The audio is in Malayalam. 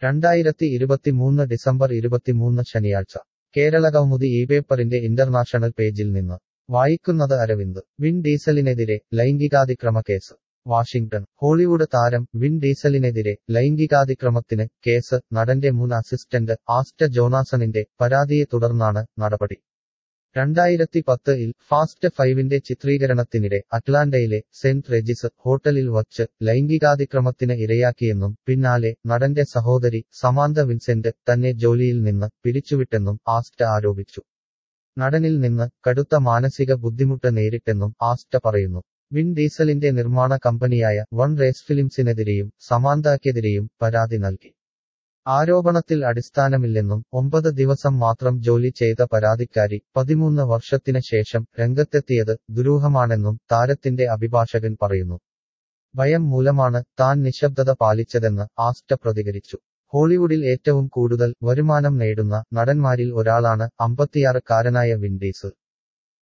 രണ്ടായിരത്തി ഇരുപത്തിമൂന്ന് ഡിസംബർ ഇരുപത്തിമൂന്ന് ശനിയാഴ്ച കേരള കൗമുദി ഈ പേപ്പറിന്റെ ഇന്റർനാഷണൽ പേജിൽ നിന്ന് വായിക്കുന്നത് അരവിന്ദ് വിൻ ഡീസലിനെതിരെ ലൈംഗികാതിക്രമ കേസ് വാഷിംഗ്ടൺ ഹോളിവുഡ് താരം വിൻ ഡീസലിനെതിരെ ലൈംഗികാതിക്രമത്തിന് കേസ് നടന്റെ മുൻ അസിസ്റ്റന്റ് ആസ്റ്റ ജോനാസണിന്റെ പരാതിയെ തുടർന്നാണ് നടപടി രണ്ടായിരത്തി പത്തിൽ ഫാസ്റ്റ് ഫൈവിന്റെ ചിത്രീകരണത്തിനിടെ അറ്റ്ലാന്റയിലെ സെന്റ് റെജിസ് ഹോട്ടലിൽ വച്ച് ലൈംഗികാതിക്രമത്തിന് ഇരയാക്കിയെന്നും പിന്നാലെ നടന്റെ സഹോദരി സമാന്ത വിൻസെന്റ് തന്നെ ജോലിയിൽ നിന്ന് പിരിച്ചുവിട്ടെന്നും ആസ്റ്റ ആരോപിച്ചു നടനിൽ നിന്ന് കടുത്ത മാനസിക ബുദ്ധിമുട്ട് നേരിട്ടെന്നും ആസ്റ്റ പറയുന്നു വിൻ ഡീസലിന്റെ നിർമ്മാണ കമ്പനിയായ വൺ റേസ് ഫിലിംസിനെതിരെയും സമാന്തക്കെതിരെയും പരാതി നൽകി ആരോപണത്തിൽ അടിസ്ഥാനമില്ലെന്നും ഒമ്പത് ദിവസം മാത്രം ജോലി ചെയ്ത പരാതിക്കാരി പതിമൂന്ന് വർഷത്തിന് ശേഷം രംഗത്തെത്തിയത് ദുരൂഹമാണെന്നും താരത്തിന്റെ അഭിഭാഷകൻ പറയുന്നു ഭയം മൂലമാണ് താൻ നിശബ്ദത പാലിച്ചതെന്ന് ആസ്റ്റ പ്രതികരിച്ചു ഹോളിവുഡിൽ ഏറ്റവും കൂടുതൽ വരുമാനം നേടുന്ന നടന്മാരിൽ ഒരാളാണ് അമ്പത്തിയാറുകാരനായ വിൻഡീസ്